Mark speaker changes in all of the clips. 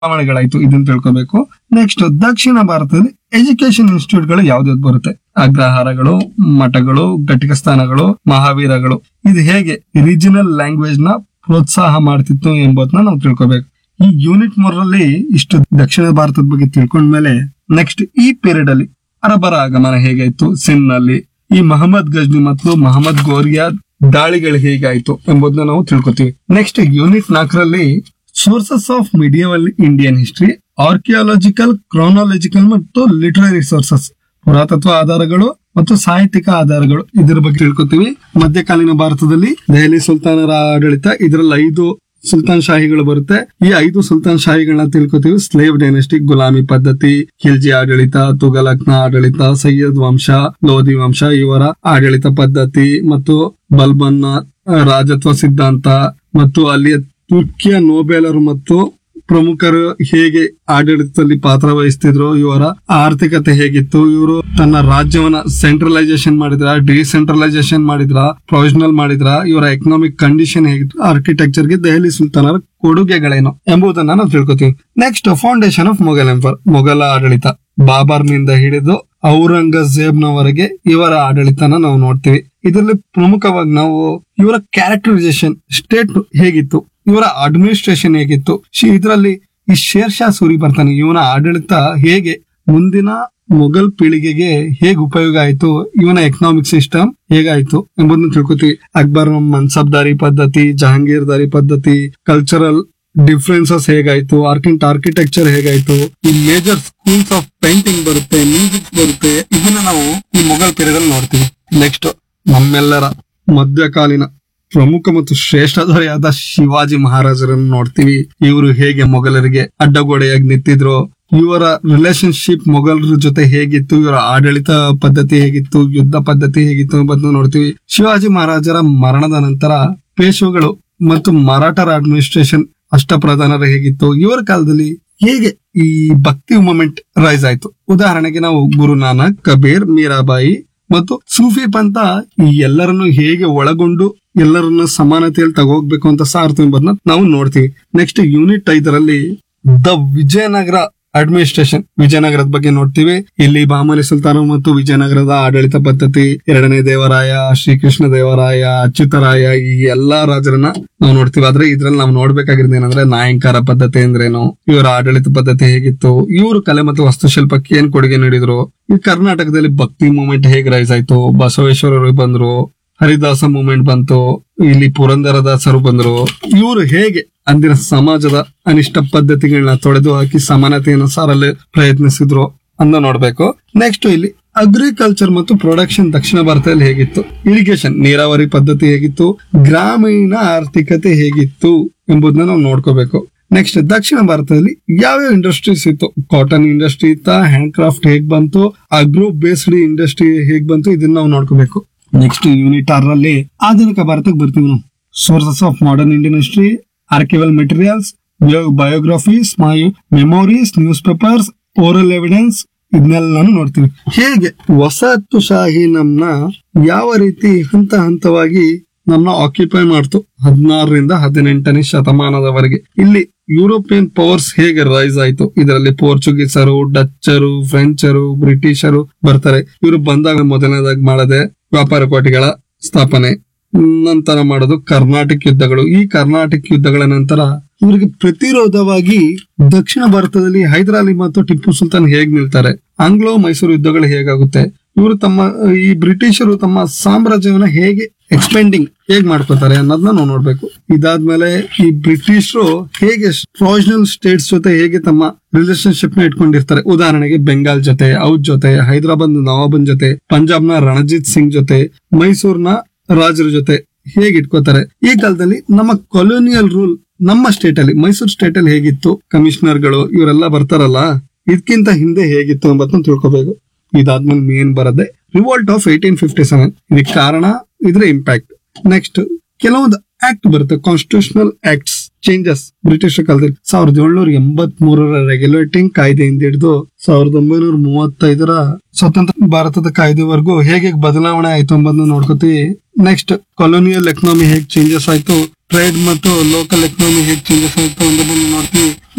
Speaker 1: ಬದಲಾವಣೆಗಳಾಯ್ತು ಇದನ್ನ ತಿಳ್ಕೊಬೇಕು ನೆಕ್ಸ್ಟ್ ದಕ್ಷಿಣ ಭಾರತದಲ್ಲಿ ಎಜುಕೇಶನ್ ಇನ್ಸ್ಟಿಟ್ಯೂಟ್ ಗಳು ಯಾವ್ದಾವ್ದು ಬರುತ್ತೆ ಅಗ್ರಹಾರಗಳು ಮಠಗಳು ಘಟಿಕ ಸ್ಥಾನಗಳು ಮಹಾವೀರಗಳು ಇದು ಹೇಗೆ ರೀಜನಲ್ ಲ್ಯಾಂಗ್ವೇಜ್ ನ ಪ್ರೋತ್ಸಾಹ ಮಾಡ್ತಿತ್ತು ಎಂಬುದನ್ನ ನಾವು ತಿಳ್ಕೊಬೇಕು ಈ ಯೂನಿಟ್ ಮೂರರಲ್ಲಿ ಇಷ್ಟು ದಕ್ಷಿಣ ಭಾರತದ ಬಗ್ಗೆ ತಿಳ್ಕೊಂಡ್ಮೇಲೆ ನೆಕ್ಸ್ಟ್ ಈ ಪೀರಿಯಡ್ ಅಲ್ಲಿ ಅರಬರ ಆಗಮನ ಹೇಗಾಯ್ತು ಸಿನ್ ನಲ್ಲಿ ಈ ಮಹಮ್ಮದ್ ಗಜ್ನಿ ಮತ್ತು ಮಹಮ್ಮದ್ ಗೋರಿಯಾ ದಾಳಿಗಳು ಹೇಗಾಯ್ತು ಎಂಬುದನ್ನ ನಾವು ತಿಳ್ಕೊತೀವಿ ನೆಕ್ಸ್ಟ್ ಯೂನಿಟ್ ನಾಲ್ಕರಲ್ಲಿ sources of medieval Indian history archaeological chronological ಮತ್ತು ಲಿಟರರಿ ಸೋರ್ಸಸ್ ಪುರಾತತ್ವ ಆಧಾರಗಳು ಮತ್ತು ಸಾಹಿತ್ಯಿಕ ಆಧಾರಗಳು ಇದರ ಬಗ್ಗೆ ತಿಳ್ಕೊತೀವಿ ಮಧ್ಯಕಾಲೀನ ಭಾರತದಲ್ಲಿ ದೆಹಲಿ ಸುಲ್ತಾನರ ಆಡಳಿತ ಇದರಲ್ಲಿ ಐದು ಸುಲ್ತಾನ್ ಶಾಹಿಗಳು ಬರುತ್ತೆ ಈ ಐದು ಸುಲ್ತಾನ್ ಶಾಹಿಗಳನ್ನ ತಿಳ್ಕೊತೀವಿ ಸ್ಲೇವ್ ಡೈನೆಸ್ಟಿ ಗುಲಾಮಿ ಪದ್ಧತಿ ಖಿಲ್ಜಿ ಆಡಳಿತ ತುಗಲಕ್ನ ಆಡಳಿತ ಸೈಯದ್ ವಂಶ ಲೋಧಿ ವಂಶ ಇವರ ಆಡಳಿತ ಪದ್ಧತಿ ಮತ್ತು ಬಲ್ಬನ್ನ ಆ, ರಾಜತ್ವ ಸಿದ್ಧಾಂತ ಮತ್ತು ಅಲ್ಲಿಯ ತುರ್ಕಿಯ ನೋಬೆಲರು ಮತ್ತು ಪ್ರಮುಖರು ಹೇಗೆ ಆಡಳಿತದಲ್ಲಿ ಪಾತ್ರ ವಹಿಸ್ತಿದ್ರು ಇವರ ಆರ್ಥಿಕತೆ ಹೇಗಿತ್ತು ಇವರು ತನ್ನ ರಾಜ್ಯವನ್ನ ಸೆಂಟ್ರಲೈಸೇಷನ್ ಮಾಡಿದ್ರ ಡಿಸೆಂಟ್ರಲೈಸೇಷನ್ ಮಾಡಿದ್ರ ಪ್ರೊವಿಷನಲ್ ಮಾಡಿದ್ರ ಇವರ ಎಕನಾಮಿಕ್ ಕಂಡೀಷನ್ ಹೇಗಿತ್ತು ಆರ್ಕಿಟೆಕ್ಚರ್ ಗೆ ದೆಹಲಿ ಸುಲ್ತಾನರ ಕೊಡುಗೆಗಳೇನು ಎಂಬುದನ್ನ ನಾವು ತಿಳ್ಕೊತೀವಿ next foundation of Mughal emperor ಮೊಘಲ ಆಡಳಿತ ಬಾಬರ್ನಿಂದ ಹಿಡಿದು ಔರಂಗಜೇಬ್ನವರೆಗೆ ಇವರ ಆಡಳಿತನ ನಾವು ನೋಡ್ತೀವಿ ಇದರಲ್ಲಿ ಪ್ರಮುಖವಾಗಿ ನಾವು ಇವರ ಕ್ಯಾರೆಕ್ಟರೈಸೇಷನ್ ಸ್ಟೇಟ್ ಹೇಗಿತ್ತು ಇವರ ಅಡ್ಮಿನಿಸ್ಟ್ರೇಷನ್ ಹೇಗಿತ್ತು ಇದರಲ್ಲಿ ಈ ಶೇರ್ ಶಾ ಸೂರಿ ಬರ್ತಾನೆ ಇವನ ಆಡಳಿತ ಹೇಗೆ ಮುಂದಿನ ಮೊಘಲ್ ಪೀಳಿಗೆಗೆ ಹೇಗೆ ಉಪಯೋಗ ಆಯ್ತು ಇವನ ಎಕನಾಮಿಕ್ ಸಿಸ್ಟಮ್ ಹೇಗಾಯ್ತು ಎಂಬುದನ್ನು ತಿಳ್ಕೊತೀವಿ ಅಕ್ಬರ್ ಮನ್ಸಬ್ದಾರಿ ಪದ್ಧತಿ ಜಹಾಂಗೀರ್ದಾರಿ ಪದ್ಧತಿ ಕಲ್ಚರಲ್ ಡಿಫ್ರೆನ್ಸಸ್ ಹೇಗಾಯ್ತು ಆರ್ಕಿಂಟ್ ಆರ್ಕಿಟೆಕ್ಚರ್ ಹೇಗಾಯ್ತು ಈ ಮೇಜರ್ ಸ್ಕೂಲ್ಸ್ ಆಫ್ ಪೇಂಟಿಂಗ್ ಬರುತ್ತೆ ಮ್ಯೂಸಿಕ್ ಬರುತ್ತೆ ಇದನ್ನ ನಾವು ಈ ಮೊಘಲ್ ಪೀರಿಯಡ್ ಅಲ್ಲಿ ನೋಡ್ತೀವಿ ನೆಕ್ಸ್ಟ್ ನಮ್ಮೆಲ್ಲರ ಮಧ್ಯಕಾಲೀನ ಪ್ರಮುಖ ಮತ್ತು ಶ್ರೇಷ್ಠ ದೊರೆಯಾದ ಶಿವಾಜಿ ಮಹಾರಾಜರನ್ನು ನೋಡ್ತೀವಿ ಇವರು ಹೇಗೆ ಮೊಘಲರಿಗೆ ಅಡ್ಡಗೋಡೆಯಾಗಿ ನಿಂತಿದ್ರು ಇವರ ರಿಲೇಶನ್ಶಿಪ್ ಮೊಘಲರ ಜೊತೆ ಹೇಗಿತ್ತು ಇವರ ಆಡಳಿತ ಪದ್ಧತಿ ಹೇಗಿತ್ತು ಯುದ್ಧ ಪದ್ಧತಿ ಹೇಗಿತ್ತು ಎಂಬುದನ್ನು ನೋಡ್ತೀವಿ ಶಿವಾಜಿ ಮಹಾರಾಜರ ಮರಣದ ನಂತರ ಪೇಶ್ವೆಗಳು ಮತ್ತು ಮರಾಠರ ಅಡ್ಮಿನಿಸ್ಟ್ರೇಷನ್ ಅಷ್ಟಪ್ರಧಾನರು ಹೇಗಿತ್ತು ಇವರ ಕಾಲದಲ್ಲಿ ಹೇಗೆ ಈ ಭಕ್ತಿ ಮೂಮೆಂಟ್ ರೈಸ್ ಆಯ್ತು ಉದಾಹರಣೆಗೆ ನಾವು ಗುರು ನಾನಕ್ ಕಬೀರ್ ಮೀರಾಬಾಯಿ ಮತ್ತು ಸೂಫಿ ಪಂಥ ಈ ಎಲ್ಲರನ್ನು ಹೇಗೆ ಒಳಗೊಂಡು ಎಲ್ಲರನ್ನು ಸಮಾನತೆಯಲ್ಲಿ ತಗೋಗ್ಬೇಕು ಅಂತ ಸಾರ್ತು ಎಂಬುದನ್ನ ನಾವು ನೋಡ್ತೀವಿ ನೆಕ್ಸ್ಟ್ ಯೂನಿಟ್ ಐದರಲ್ಲಿ ದ ವಿಜಯನಗರ ಅಡ್ಮಿನಿಸ್ಟ್ರೇಷನ್ ವಿಜಯನಗರದ ಬಗ್ಗೆ ನೋಡ್ತೀವಿ ಇಲ್ಲಿ ಬಾಮನಿ ಸುಲ್ತಾನ ಮತ್ತು ವಿಜಯನಗರದ ಆಡಳಿತ ಪದ್ಧತಿ ಎರಡನೇ ದೇವರಾಯ ಶ್ರೀಕೃಷ್ಣ ದೇವರಾಯ ಅಚ್ಯುತರಾಯ ಈ ಎಲ್ಲಾ ರಾಜರನ್ನ ನಾವು ನೋಡ್ತೀವಿ ಆದ್ರೆ ಇದ್ರಲ್ಲಿ ನಾವು ನೋಡ್ಬೇಕಾಗಿರೋದು ಏನಂದ್ರೆ ನಾಯಂಕಾರ ಪದ್ಧತಿ ಅಂದ್ರೇನು ಇವರ ಆಡಳಿತ ಪದ್ಧತಿ ಹೇಗಿತ್ತು ಇವರು ಕಲೆ ಮತ್ತು ವಾಸ್ತುಶಿಲ್ಪಕ್ಕೆ ಏನ್ ಕೊಡುಗೆ ನೀಡಿದ್ರು ಈ ಕರ್ನಾಟಕದಲ್ಲಿ ಭಕ್ತಿ ಮೂವ್ಮೆಂಟ್ ಹೇಗೆ ರೈಸ್ ಆಯ್ತು ಬಸವೇಶ್ವರರು ಬಂದ್ರು ಹರಿದಾಸ ಮೂವ್ಮೆಂಟ್ ಬಂತು ಇಲ್ಲಿ ಪುರಂದರದಾಸರು ಬಂದ್ರು ಇವರು ಹೇಗೆ ಅಂದಿನ ಸಮಾಜದ ಅನಿಷ್ಟ ಪದ್ಧತಿಗಳನ್ನ ತೊಡೆದು ಹಾಕಿ ಸಮಾನತೆಯನ್ನು ಸಾರಲು ಪ್ರಯತ್ನಿಸಿದ್ರು ಅಂತ ನೋಡ್ಬೇಕು ನೆಕ್ಸ್ಟ್ ಇಲ್ಲಿ ಅಗ್ರಿಕಲ್ಚರ್ ಮತ್ತು ಪ್ರೊಡಕ್ಷನ್ ದಕ್ಷಿಣ ಭಾರತದಲ್ಲಿ ಹೇಗಿತ್ತು ಇರಿಗೇಷನ್ ನೀರಾವರಿ ಪದ್ಧತಿ ಹೇಗಿತ್ತು ಗ್ರಾಮೀಣ ಆರ್ಥಿಕತೆ ಹೇಗಿತ್ತು ಎಂಬುದನ್ನ ನಾವು ನೋಡ್ಕೋಬೇಕು ನೆಕ್ಸ್ಟ್ ದಕ್ಷಿಣ ಭಾರತದಲ್ಲಿ ಯಾವ್ಯಾವ ಇಂಡಸ್ಟ್ರೀಸ್ ಇತ್ತು ಕಾಟನ್ ಇಂಡಸ್ಟ್ರಿ ಇತ್ತ ಹ್ಯಾಂಡ್ ಕ್ರಾಫ್ಟ್ ಹೇಗ್ ಬಂತು ಅಗ್ರೋ ಬೇಸ್ಡ್ ಇಂಡಸ್ಟ್ರಿ ಹೇಗ್ ಬಂತು ಇದನ್ನ ನಾವು ನೋಡ್ಕೋಬೇಕು ನೆಕ್ಸ್ಟ್ ಯೂನಿಟ್ ಆರಲ್ಲಿ ಆಧುನಿಕ ಭಾರತಕ್ಕೆ ಬರ್ತೀವಿ ನಾವು sources of modern Indian history archival materials biographies my memories newspapers oral evidence ಇದನ್ನೆಲ್ಲ ನೋಡ್ತೀವಿ ಹೇಗೆ ವಸಾಹತುಶಾಹಿ ನಮ್ನ ಯಾವ ರೀತಿ ಹಂತ ಹಂತವಾಗಿ ನಮ್ನ ಆಕ್ಯುಪೈ ಮಾಡ್ತು ಹದಿನಾರರಿಂದ ಹದಿನೆಂಟನೇ ಶತಮಾನದವರೆಗೆ ಇಲ್ಲಿ ಯುರೋಪಿಯನ್ ಪವರ್ಸ್ ಹೇಗೆ ರೈಸ್ ಆಯ್ತು ಇದರಲ್ಲಿ ಪೋರ್ಚುಗೀಸರು ಡಚ್ಚರು ಫ್ರೆಂಚರು ಬ್ರಿಟಿಷರು ಬರ್ತಾರೆ ಇವರು ಬಂದಾಗ ಮೊದಲನೇದಾಗಿ ಮಾಡದೆ ವ್ಯಾಪಾರ ಕೋಟೆಗಳ ಸ್ಥಾಪನೆ ನಂತರ ಮಾಡೋದು ಕರ್ನಾಟಕ ಯುದ್ಧಗಳು ಈ ಕರ್ನಾಟಕ ಯುದ್ಧಗಳ ನಂತರ ಇವರಿಗೆ ಪ್ರತಿರೋಧವಾಗಿ ದಕ್ಷಿಣ ಭಾರತದಲ್ಲಿ ಹೈದರಾಲಿ ಮತ್ತು ಟಿಪ್ಪು ಸುಲ್ತಾನ್ ಹೇಗ್ ನಿಲ್ತಾರೆ ಆಂಗ್ಲೋ ಮೈಸೂರು ಯುದ್ಧಗಳು ಹೇಗಾಗುತ್ತೆ ಇವರು ತಮ್ಮ ಈ ಬ್ರಿಟಿಷರು ತಮ್ಮ ಸಾಮ್ರಾಜ್ಯವನ್ನ ಹೇಗೆ ಎಕ್ಸ್ಪೆಂಡಿಂಗ್ ಹೇಗ್ ಮಾಡ್ಕೋತಾರೆ ಅನ್ನೋದನ್ನ ನಾವು ನೋಡ್ಬೇಕು ಇದಾದ್ಮೇಲೆ ಈ ಬ್ರಿಟಿಷರು ಹೇಗೆ ಪ್ರೊವಿಷನಲ್ ಸ್ಟೇಟ್ಸ್ ಜೊತೆ ಹೇಗೆ ತಮ್ಮ ರಿಲೇಶನ್ಶಿಪ್ ನ ಇಟ್ಕೊಂಡಿರ್ತಾರೆ ಉದಾಹರಣೆಗೆ ಬೆಂಗಾಲ್ ಜೊತೆ ಔದ್ ಜೊತೆ ಹೈದರಾಬಾದ್ ನವಾಬನ್ ಜೊತೆ ಪಂಜಾಬ್ನ ರಣಜಿತ್ ಸಿಂಗ್ ಜೊತೆ ಮೈಸೂರ್ನ ರಾಜರ ಜೊತೆ ಹೇಗೆ ಇಟ್ಕೋತಾರೆ ಈ ಕಾಲದಲ್ಲಿ ನಮ್ಮ ಕೊಲೋನಿಯಲ್ ರೂಲ್ ನಮ್ಮ ಸ್ಟೇಟ್ ಅಲ್ಲಿ ಮೈಸೂರು ಸ್ಟೇಟ್ ಅಲ್ಲಿ ಹೇಗಿತ್ತು ಕಮಿಷನರ್ಗಳು ಇವರೆಲ್ಲ ಬರ್ತಾರಲ್ಲ ಇದಕ್ಕಿಂತ ಹಿಂದೆ ಹೇಗಿತ್ತು ಎಂಬತ್ತನ್ನ ತಿಳ್ಕೊಬೇಕು ಇದಾದ್ಮೇಲೆ ಮೇನ್ ಬರದೆ revolt of eighteen fifty seven ಇದಕ್ಕೆ ಕಾರಣ ಇದ್ರ ಇಂಪ್ಯಾಕ್ಟ್ ನೆಕ್ಸ್ಟ್ ಕೆಲವೊಂದು ಆಕ್ಟ್ ಬರುತ್ತೆ ಕಾನ್ಸ್ಟಿಟ್ಯೂಷನಲ್ ಆಕ್ಟ್ಸ್ ಚೇಂಜಸ್ ಬ್ರಿಟಿಷ್ ಕಾಲದಲ್ಲಿ ಸಾವಿರದ ಏಳ್ನೂರ ಎಂಬತ್ ಮೂರರ ರೆಗ್ಯುಲೇಟಿಂಗ್ ಕಾಯ್ದೆಯಿಂದ ಹಿಡಿದು ಸಾವಿರದ ಒಂಬೈನೂರ ಮೂವತ್ತೈದರ ಸ್ವತಂತ್ರ ಭಾರತದ ಕಾಯ್ದೆವರೆಗೂ ಹೇಗೆ ಬದಲಾವಣೆ ಆಯ್ತು ಎಂಬುದನ್ನ ನೋಡ್ಕೋತೀವಿ ನೆಕ್ಸ್ಟ್ ಕೊಲೋನಿಯಲ್ ಎಕನಾಮಿ ಹೇಗೆ ಚೇಂಜಸ್ ಆಯ್ತು ಟ್ರೇಡ್ ಮತ್ತು ಲೋಕಲ್ ಎಕನಾಮಿ ಹೇಗೆ ಚೇಂಜಸ್ ಆಯ್ತು ಅನ್ನೋದನ್ನ ನೋಡ್ತೀವಿ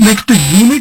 Speaker 1: ನೆಕ್ಸ್ಟ್ ಯೂನಿಟ್